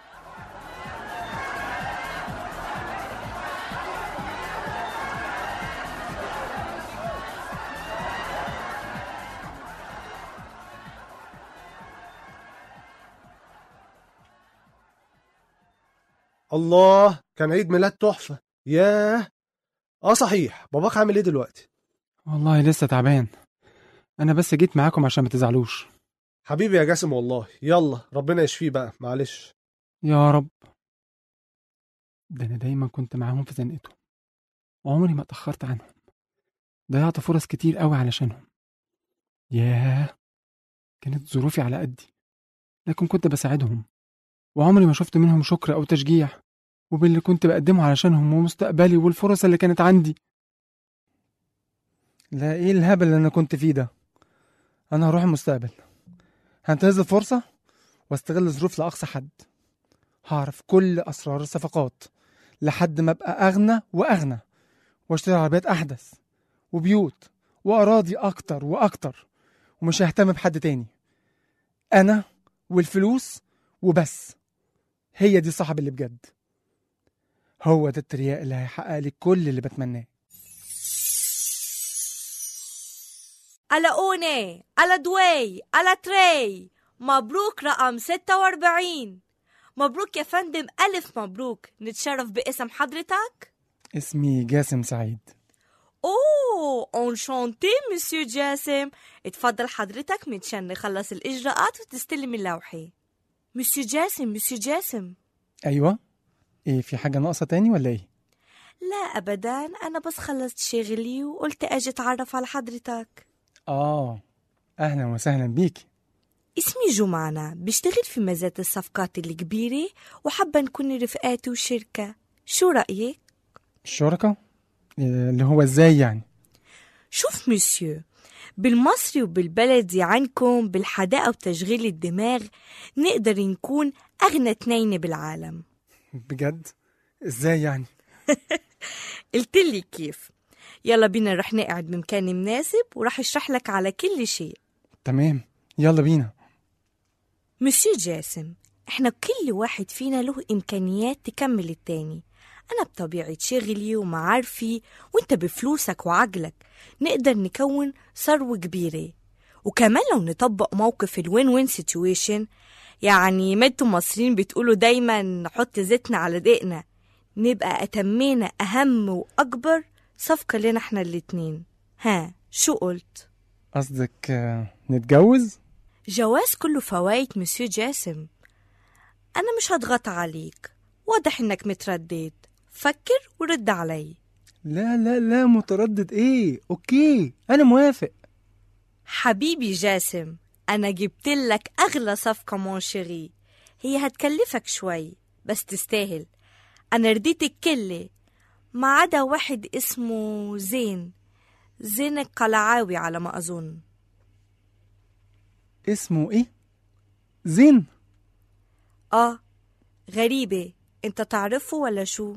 الله كان عيد ميلاد تحفة ياه اه صحيح باباك عامل ايه دلوقتي والله لسه تعبان أنا بس جيت معاكم عشان ما تزعلوش حبيبي يا جاسم والله يلا ربنا يشفيه بقى معلش يا رب ده أنا دايما كنت معاهم في زنقتهم وعمري ما اتأخرت عنهم ضيعت فرص كتير قوي علشانهم ياه كانت ظروفي على قدي لكن كنت بساعدهم وعمري ما شفت منهم شكر أو تشجيع وباللي كنت بقدمه علشانهم ومستقبلي والفرص اللي كانت عندي لا ايه الهبل اللي انا كنت فيه ده انا هروح المستقبل هنتهز الفرصة واستغل الظروف لأقصى حد هعرف كل أسرار الصفقات لحد ما أبقى أغنى وأغنى واشتري عربيات أحدث وبيوت وأراضي أكتر وأكتر ومش ههتم بحد تاني أنا والفلوس وبس هي دي الصاحب اللي بجد هو ده الترياق اللي هيحقق لي كل اللي بتمناه على أوني على دوي على تري مبروك رقم 46 مبروك يا فندم ألف مبروك نتشرف باسم حضرتك اسمي جاسم سعيد أوه انشانتي مسيو جاسم اتفضل حضرتك متشان نخلص الإجراءات وتستلم اللوحة مسيو جاسم مسيو جاسم أيوة إيه في حاجة ناقصة تاني ولا إيه؟ لا أبدا أنا بس خلصت شغلي وقلت أجي أتعرف على حضرتك آه أهلا وسهلا بيكي اسمي جمانة بشتغل في مزاد الصفقات الكبيرة وحابة نكون رفقاتي وشركة شو رأيك؟ الشركة إيه اللي هو إزاي يعني؟ شوف مسيو بالمصري وبالبلدي عنكم بالحداقة وتشغيل الدماغ نقدر نكون أغنى اتنين بالعالم بجد؟ إزاي يعني؟ قلتلي كيف يلا بينا رح نقعد بمكان مناسب ورح اشرح لك على كل شيء تمام يلا بينا مسيو جاسم احنا كل واحد فينا له امكانيات تكمل التاني انا بطبيعة شغلي ومعارفي وانت بفلوسك وعقلك نقدر نكون ثروة كبيرة وكمان لو نطبق موقف الوين وين سيتويشن يعني ما انتوا مصريين بتقولوا دايما نحط زيتنا على دقنا نبقى أتمينا أهم وأكبر صفقة لنا احنا الاتنين ها شو قلت؟ قصدك آه، نتجوز؟ جواز كله فوايد مسيو جاسم أنا مش هضغط عليك واضح إنك متردد فكر ورد علي لا لا لا متردد إيه؟ أوكي أنا موافق حبيبي جاسم أنا جبت لك أغلى صفقة مون شيري هي هتكلفك شوي بس تستاهل أنا رديت الكل ما عدا واحد اسمه زين زين القلعاوي على ما أظن اسمه إيه؟ زين آه غريبة أنت تعرفه ولا شو؟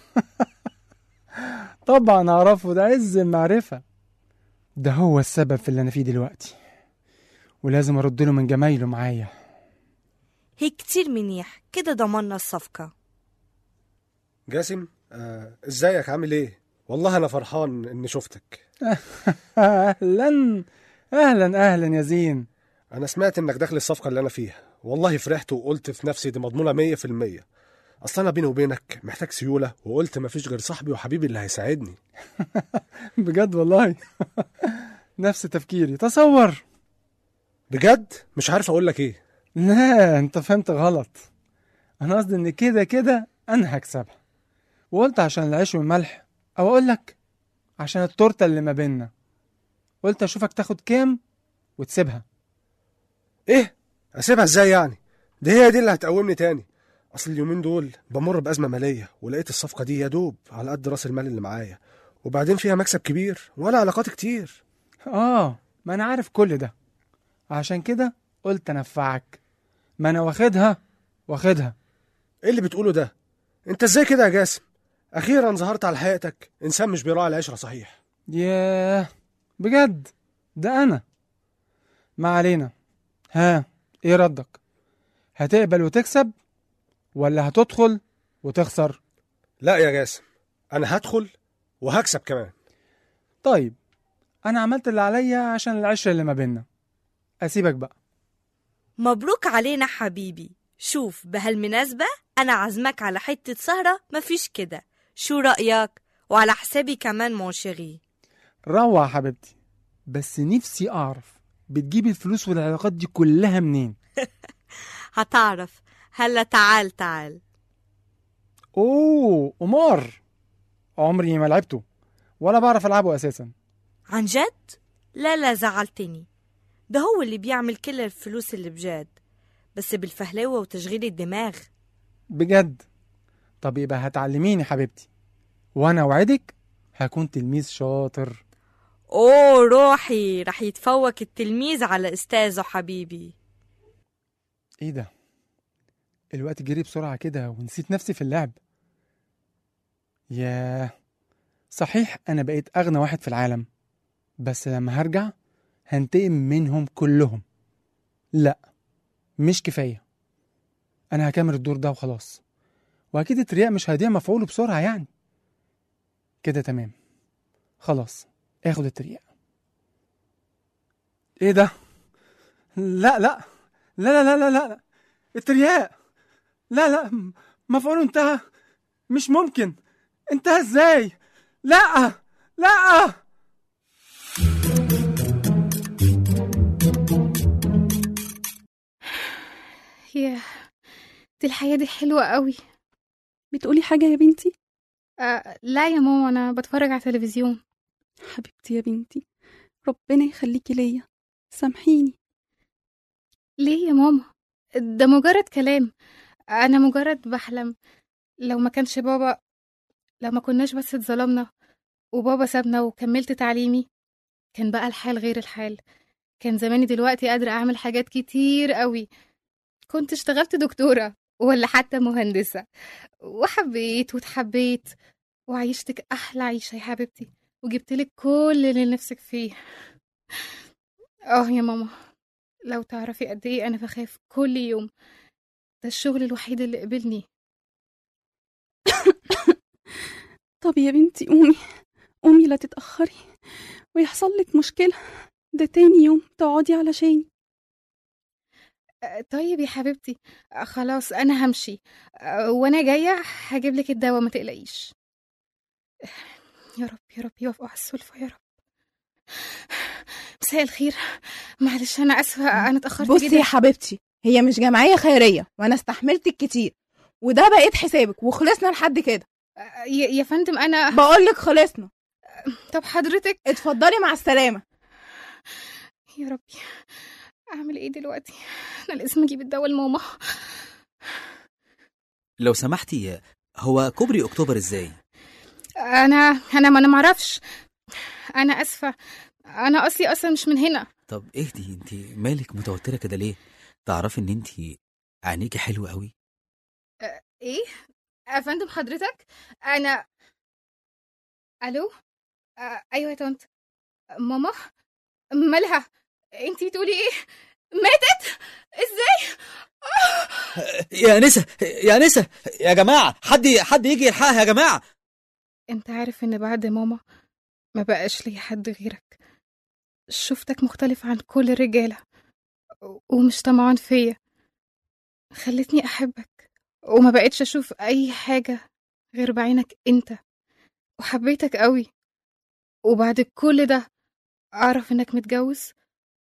طبعا أعرفه ده عز المعرفة ده هو السبب في اللي أنا فيه دلوقتي ولازم أرد له من جمايله معايا هي كتير منيح كده ضمنا الصفقة جاسم آه، ازيك عامل ايه والله انا فرحان اني شفتك أهلا أهلا أهلا يا زين انا سمعت انك داخل الصفقه اللي انا فيها والله فرحت وقلت في نفسي دي مضمونه مية في المية اصل انا بيني وبينك محتاج سيوله وقلت مفيش غير صاحبي وحبيبي اللي هيساعدني بجد والله نفس تفكيري تصور بجد مش عارف اقول لك ايه لا انت فهمت غلط انا قصدي ان كده كده انا هكسبها وقلت عشان العيش والملح او اقول لك عشان التورته اللي ما بيننا قلت اشوفك تاخد كام وتسيبها ايه اسيبها ازاي يعني دي هي دي اللي هتقومني تاني اصل اليومين دول بمر بازمه ماليه ولقيت الصفقه دي يا دوب على قد راس المال اللي معايا وبعدين فيها مكسب كبير ولا علاقات كتير اه ما انا عارف كل ده عشان كده قلت انفعك ما انا واخدها واخدها ايه اللي بتقوله ده انت ازاي كده يا جاسم اخيرا ظهرت على حقيقتك انسان مش بيراعي العشره صحيح ياه بجد ده انا ما علينا ها ايه ردك هتقبل وتكسب ولا هتدخل وتخسر لا يا جاسم انا هدخل وهكسب كمان طيب انا عملت اللي عليا عشان العشرة اللي ما بيننا اسيبك بقى مبروك علينا حبيبي شوف بهالمناسبة أنا عازمك على حتة سهرة مفيش كده شو رأيك؟ وعلى حسابي كمان مون شيري روع يا حبيبتي بس نفسي اعرف بتجيبي الفلوس والعلاقات دي كلها منين هتعرف هلا تعال تعال اوه قمار عمري ما لعبته ولا بعرف العبه اساسا عن جد؟ لا لا زعلتني ده هو اللي بيعمل كل الفلوس اللي بجد بس بالفهلوة وتشغيل الدماغ بجد طب يبقى هتعلميني حبيبتي وانا اوعدك هكون تلميذ شاطر أوه روحي رح يتفوق التلميذ على أستاذه حبيبي ايه ده الوقت جري بسرعة كده ونسيت نفسي في اللعب ياه صحيح انا بقيت اغنى واحد في العالم بس لما هرجع هنتقم منهم كلهم لا مش كفاية انا هكمل الدور ده وخلاص واكيد الترياق مش هيضيع مفعوله بسرعة يعني كده تمام خلاص اخد الترياق ايه ده لا لا لا لا لا لا لا الترياق لا لا م- مفعوله انتهى مش ممكن انتهى ازاي لا لا ياه دي الحياة دي حلوة قوي بتقولي حاجة يا بنتي؟ آه لا يا ماما أنا بتفرج على التلفزيون حبيبتي يا بنتي ربنا يخليكي ليا سامحيني ليه يا ماما ده مجرد كلام أنا مجرد بحلم لو ما كانش بابا لو ما كناش بس اتظلمنا وبابا سابنا وكملت تعليمي كان بقى الحال غير الحال كان زماني دلوقتي قادرة أعمل حاجات كتير قوي كنت اشتغلت دكتورة ولا حتى مهندسة وحبيت واتحبيت وعيشتك أحلى عيشة يا حبيبتي وجبتلك كل اللي نفسك فيه اه يا ماما لو تعرفي قد ايه انا بخاف كل يوم ده الشغل الوحيد اللي قبلني طب يا بنتي قومي قومي لا تتأخري ويحصل لك مشكلة ده تاني يوم تقعدي علشاني آه، طيب يا حبيبتي آه، خلاص انا همشي آه، وانا جايه هجيب لك الدواء ما تقلقيش يا رب يا رب يوفقوا على السلفة يا رب مساء الخير معلش انا اسفه انا اتاخرت بصي جدا يا حبيبتي هي مش جمعية خيرية وانا استحملتك كتير وده بقيت حسابك وخلصنا لحد كده آه، يا يا فندم انا بقولك خلصنا طب حضرتك اتفضلي مع السلامة يا ربي اعمل ايه دلوقتي انا لازم اجيب الدواء لماما لو سمحتي هو كوبري اكتوبر ازاي انا انا ما انا معرفش انا اسفه انا اصلي اصلا مش من هنا طب اهدي انت مالك متوتره كده ليه تعرفي ان انت عينيكي حلوه قوي ايه يا فندم حضرتك انا الو آه، ايوه يا طنط ماما مالها انتي بتقولي ايه ماتت ازاي يا نسا يا نسا يا جماعه حد حد يجي يلحقها يا جماعه انت عارف ان بعد ماما ما بقاش لي حد غيرك شفتك مختلف عن كل الرجالة ومش طمعان فيا خلتني أحبك وما بقتش أشوف أي حاجة غير بعينك أنت وحبيتك قوي وبعد كل ده أعرف إنك متجوز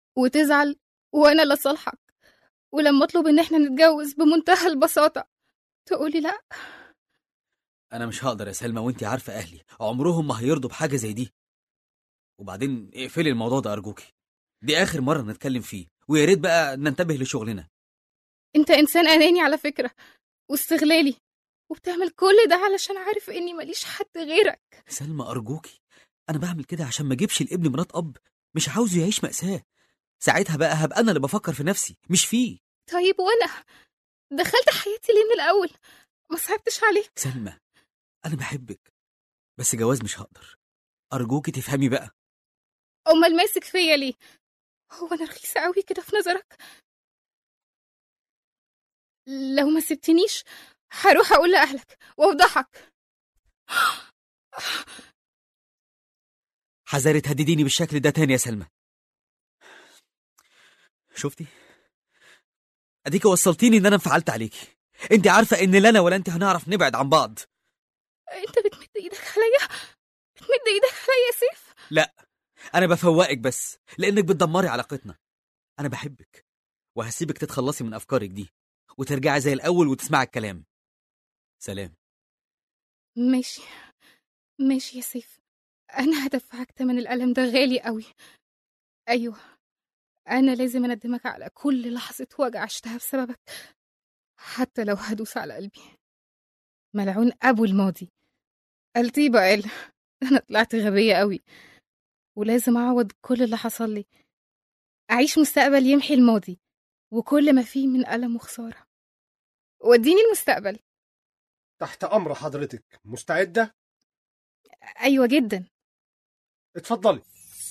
وتزعل وأنا اللي أصالحك ولما أطلب إن إحنا نتجوز بمنتهى البساطة تقولي لا انا مش هقدر يا سلمى وانت عارفه اهلي عمرهم ما هيرضوا بحاجه زي دي وبعدين اقفلي الموضوع ده ارجوكي دي اخر مره نتكلم فيه ويا ريت بقى ننتبه لشغلنا انت انسان اناني على فكره واستغلالي وبتعمل كل ده علشان عارف اني ماليش حد غيرك سلمى ارجوكي انا بعمل كده عشان ما اجيبش الابن مرات اب مش عاوزه يعيش ماساه ساعتها بقى هبقى انا اللي بفكر في نفسي مش فيه طيب وانا دخلت حياتي ليه من الاول ما صعبتش عليك سلمى انا بحبك بس جواز مش هقدر ارجوكي تفهمي بقى امال ماسك فيا ليه هو انا رخيصه قوي كده في نظرك لو ما سبتنيش هروح اقول لاهلك وافضحك حذاري تهدديني بالشكل ده تاني يا سلمى شفتي اديكي وصلتيني ان انا انفعلت عليكي انت عارفه ان لا انا ولا انت هنعرف نبعد عن بعض انت بتمد ايدك عليا بتمد ايدك عليا يا سيف لا انا بفوقك بس لانك بتدمري علاقتنا انا بحبك وهسيبك تتخلصي من افكارك دي وترجعي زي الاول وتسمعي الكلام سلام ماشي ماشي يا سيف انا هدفعك تمن الالم ده غالي قوي ايوه انا لازم اندمك على كل لحظه وجع عشتها بسببك حتى لو هدوس على قلبي ملعون ابو الماضي الطيبه قال انا طلعت غبيه قوي ولازم اعوض كل اللي حصل لي اعيش مستقبل يمحي الماضي وكل ما فيه من الم وخساره وديني المستقبل تحت أمر حضرتك مستعدة؟ ايوه جدا اتفضلي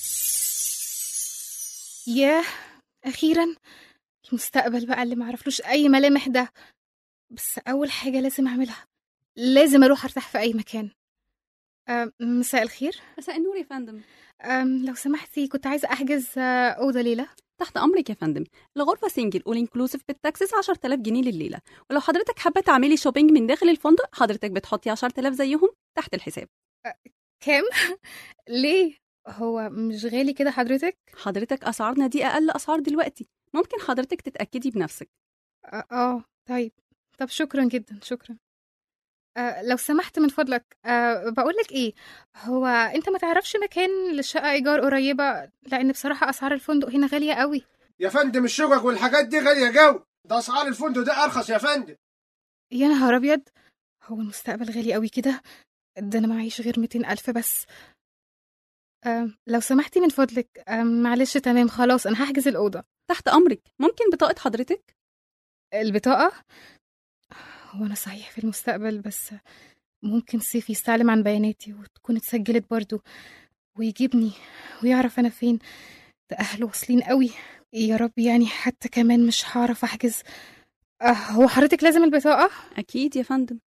ياه اخيرا المستقبل بقى اللي معرفلوش اي ملامح ده بس اول حاجه لازم اعملها لازم اروح ارتاح في اي مكان أم، مساء الخير مساء النور يا فندم أم، لو سمحتي كنت عايزه احجز آه، اوضه ليله تحت امرك يا فندم الغرفه سنجل اول انكلوسيف بالتاكسس 10000 جنيه لليله ولو حضرتك حابه تعملي شوبينج من داخل الفندق حضرتك بتحطي 10000 زيهم تحت الحساب كام ليه هو مش غالي كده حضرتك حضرتك اسعارنا دي اقل اسعار دلوقتي ممكن حضرتك تتاكدي بنفسك اه آه، طيب طب شكرا جدا شكرا آه لو سمحت من فضلك آه بقولك ايه هو انت ما تعرفش مكان لشقة ايجار قريبة لان بصراحة اسعار الفندق هنا غالية قوي يا فندم الشقق والحاجات دي غالية جو ده أسعار الفندق ده أرخص يا فندم يا نهار ابيض هو المستقبل غالي قوي كده ده انا معيش غير 200 الف بس آه لو سمحتي من فضلك آه معلش تمام خلاص انا هحجز الاوضه تحت امرك ممكن بطاقه حضرتك البطاقه هو انا صحيح في المستقبل بس ممكن سيف يستعلم عن بياناتي وتكون اتسجلت برضو ويجيبني ويعرف انا فين ده اهله واصلين قوي يا رب يعني حتى كمان مش هعرف احجز آه هو حضرتك لازم البطاقه اكيد يا فندم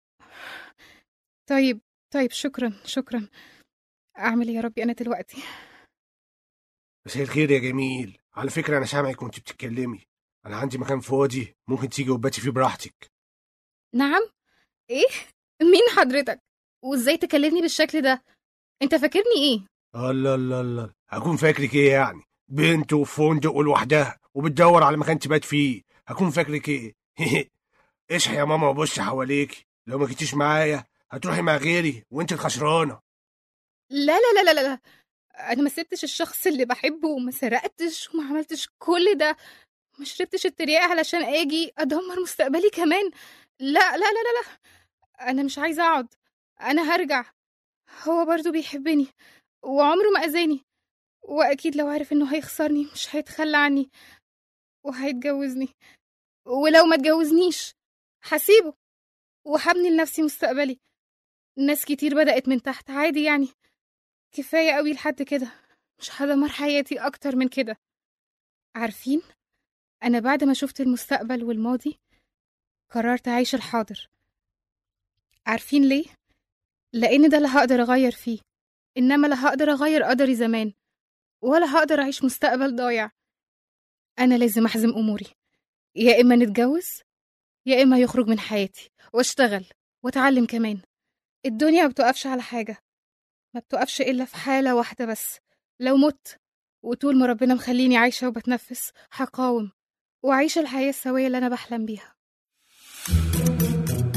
طيب طيب شكرا شكرا اعمل إيه يا ربي انا دلوقتي مساء الخير يا جميل على فكرة أنا سامعك وأنت بتتكلمي أنا عندي مكان فاضي ممكن تيجي وتباتي فيه براحتك نعم ايه مين حضرتك وازاي تكلمني بالشكل ده انت فاكرني ايه الله الله الله هكون فاكرك إيه يعني بنت وفي فندق ولوحدها وبتدور على مكان تبات فيه هكون فاكرك إيه اصحي يا ماما وبص حواليك لو ما جيتيش معايا هتروحي مع غيري وانت الخسرانة لا لا لا لا لا انا ما سبتش الشخص اللي بحبه وما سرقتش وما عملتش كل ده ما شربتش التريقة علشان اجي ادمر مستقبلي كمان لا لا لا لا لا انا مش عايزه اقعد انا هرجع هو برضو بيحبني وعمره ما اذاني واكيد لو عارف انه هيخسرني مش هيتخلى عني وهيتجوزني ولو ما اتجوزنيش هسيبه وهبني لنفسي مستقبلي ناس كتير بدأت من تحت عادي يعني كفاية قوي لحد كده مش هدمر حياتي أكتر من كده عارفين أنا بعد ما شفت المستقبل والماضي قررت أعيش الحاضر عارفين ليه؟ لأن ده اللي هقدر أغير فيه إنما لا هقدر أغير قدري زمان ولا هقدر أعيش مستقبل ضايع أنا لازم أحزم أموري يا إما نتجوز يا إما يخرج من حياتي واشتغل واتعلم كمان الدنيا ما بتقفش على حاجة ما بتقفش إلا في حالة واحدة بس لو مت وطول ما ربنا مخليني عايشة وبتنفس هقاوم وأعيش الحياة السوية اللي أنا بحلم بيها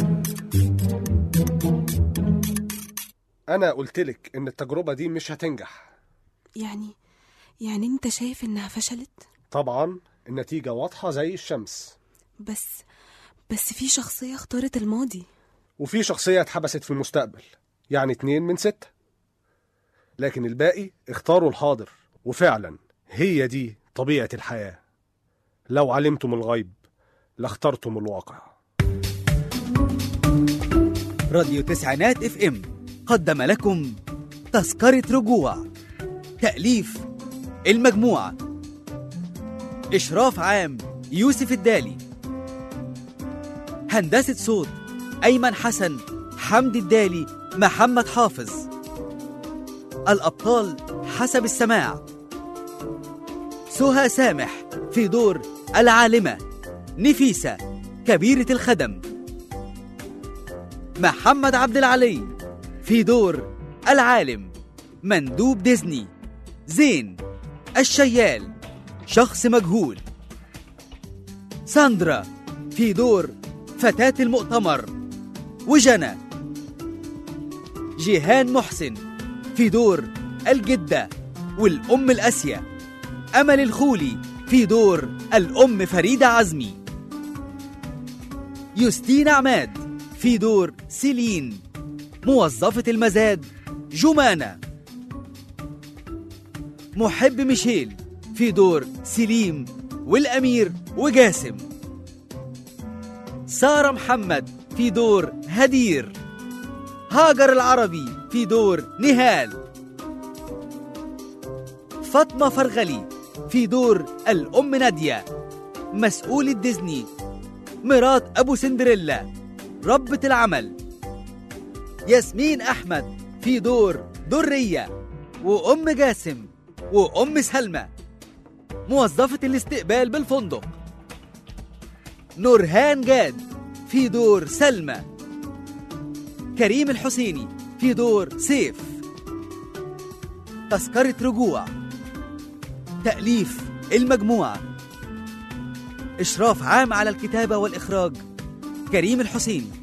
أنا قلتلك إن التجربة دي مش هتنجح يعني يعني انت شايف انها فشلت طبعا النتيجة واضحة زي الشمس بس بس في شخصية اختارت الماضي وفي شخصية اتحبست في المستقبل يعني اتنين من ستة لكن الباقي اختاروا الحاضر وفعلا هي دي طبيعة الحياة لو علمتم الغيب لاخترتم الواقع راديو تسعينات اف ام قدم لكم تذكرة رجوع تأليف المجموعة إشراف عام يوسف الدالي هندسة صوت أيمن حسن حمدي الدالي محمد حافظ الأبطال حسب السماع سهى سامح في دور العالمة نفيسة كبيرة الخدم محمد عبد العلي في دور العالم مندوب ديزني زين الشيال شخص مجهول ساندرا في دور فتاة المؤتمر وجنى جيهان محسن في دور الجدة والأم الأسية أمل الخولي في دور الأم فريدة عزمي يوستين عماد في دور سيلين موظفة المزاد جمانة محب ميشيل في دور سليم والأمير وجاسم سارة محمد في دور هدير هاجر العربي في دور نهال فاطمة فرغلي في دور الأم نادية مسؤول ديزني مرات أبو سندريلا ربة العمل ياسمين أحمد في دور درية وأم جاسم وأم سلمى موظفة الاستقبال بالفندق نورهان جاد في دور سلمى كريم الحسيني في دور سيف تذكرة رجوع تأليف المجموعة إشراف عام على الكتابة والإخراج كريم الحسيني